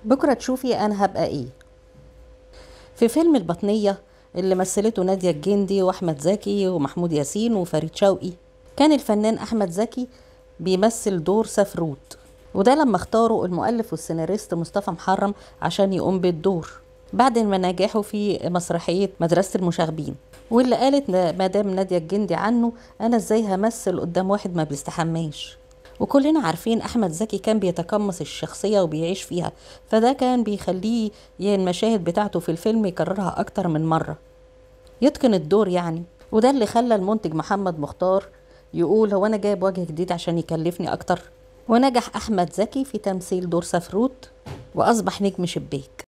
بكرة تشوفي أنا هبقى إيه في فيلم البطنية اللي مثلته نادية الجندي وأحمد زكي ومحمود ياسين وفريد شوقي كان الفنان أحمد زكي بيمثل دور سفروت وده لما اختاروا المؤلف والسيناريست مصطفى محرم عشان يقوم بالدور بعد ما نجحوا في مسرحية مدرسة المشاغبين واللي قالت مدام نادية الجندي عنه أنا إزاي همثل قدام واحد ما بيستحماش وكلنا عارفين احمد زكي كان بيتقمص الشخصيه وبيعيش فيها فده كان بيخليه المشاهد بتاعته في الفيلم يكررها اكتر من مره يتقن الدور يعني وده اللي خلى المنتج محمد مختار يقول هو انا جايب وجه جديد عشان يكلفني اكتر ونجح احمد زكي في تمثيل دور سفروت واصبح نجم شباك